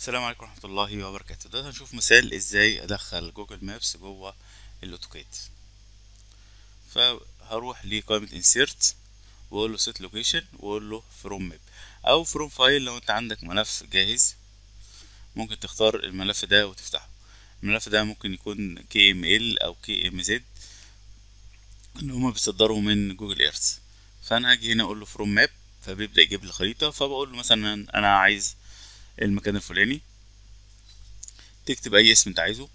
السلام عليكم ورحمة الله وبركاته دلوقتي هنشوف مثال ازاي ادخل جوجل مابس جوه الاوتوكاد فهروح لقائمة insert واقول له set location واقول له from map او from file لو انت عندك ملف جاهز ممكن تختار الملف ده وتفتحه الملف ده ممكن يكون KML او KMZ اللي هما بيصدروا من جوجل ايرث فانا هاجي هنا اقول له from map فبيبدأ يجيب لي خريطة فبقول له مثلا انا عايز المكان الفلاني تكتب اي اسم انت عايزه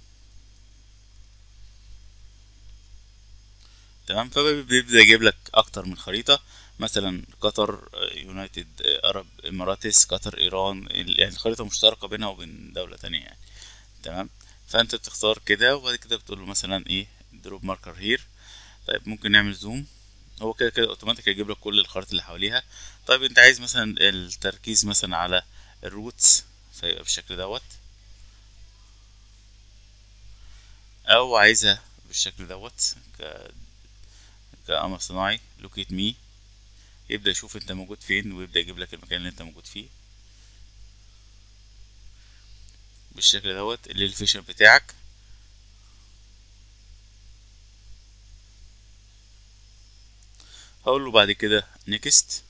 تمام فبيبدأ يجيب لك اكتر من خريطة مثلا قطر يونايتد ارب اماراتس قطر ايران يعني خريطة مشتركة بينها وبين دولة تانية يعني تمام فانت بتختار كده وبعد كده بتقول له مثلا ايه دروب ماركر هير طيب ممكن نعمل زوم هو كده كده اوتوماتيك هيجيب لك كل الخرائط اللي حواليها طيب انت عايز مثلا التركيز مثلا على الروتس فيبقى بالشكل دوت او عايزها بالشكل دوت ك كقمر صناعي لوكيت مي يبدأ يشوف انت موجود فين ويبدأ يجيب لك المكان اللي انت موجود فيه بالشكل دوت الاليفيشن بتاعك هقول له بعد كده نيكست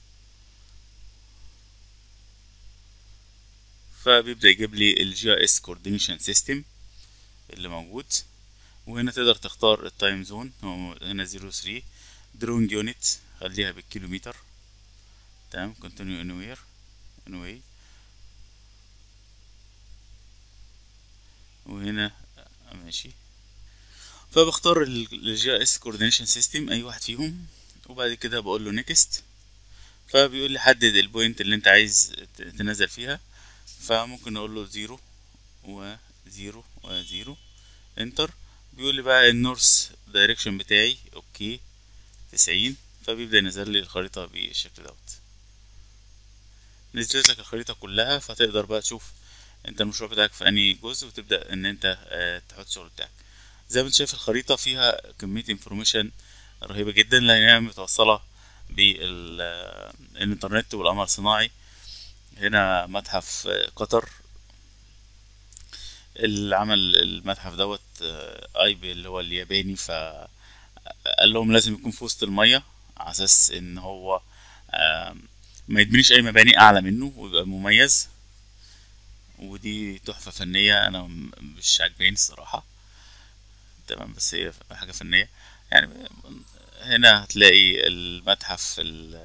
فبيبدأ يجيب لي الجي اس كوردينيشن سيستم اللي موجود وهنا تقدر تختار التايم زون هنا زيرو ثري درونج يونت خليها بالكيلومتر تمام كونتينيو انوير انوي وهنا ماشي فبختار الجي اس كوردينيشن سيستم اي واحد فيهم وبعد كده بقول له نيكست فبيقول لي حدد البوينت اللي انت عايز تنزل فيها فممكن اقول له زيرو وزيرو وزيرو انتر بيقول لي بقى النورث دايركشن بتاعي اوكي تسعين فبيبدأ ينزل لي الخريطة بالشكل دوت نزلت لك الخريطة كلها فتقدر بقى تشوف انت المشروع بتاعك في انهي جزء وتبدأ ان انت اه تحط الشغل بتاعك زي ما انت شايف الخريطة فيها كمية انفورميشن رهيبة جدا لأنها متوصلة بالإنترنت والقمر الصناعي هنا متحف قطر اللي عمل المتحف دوت ايبي اللي هو الياباني ف قال لهم لازم يكون في وسط المية على اساس ان هو ما يتبنيش اي مباني اعلى منه ويبقى مميز ودي تحفة فنية انا مش عاجباني الصراحة تمام بس هي حاجة فنية يعني هنا هتلاقي المتحف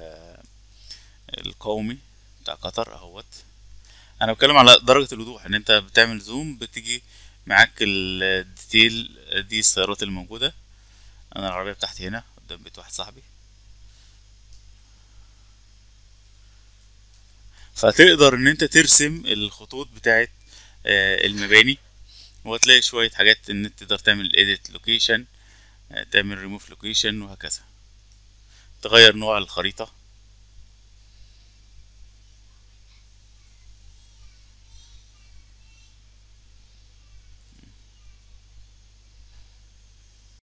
القومي بتاع قطر اهوت انا بتكلم على درجة الوضوح ان انت بتعمل زوم بتيجي معاك الديتيل دي السيارات الموجودة انا العربية بتاعتي هنا قدام بيت واحد صاحبي فتقدر ان انت ترسم الخطوط بتاعت المباني وهتلاقي شوية حاجات ان انت تقدر تعمل edit location تعمل remove location وهكذا تغير نوع الخريطة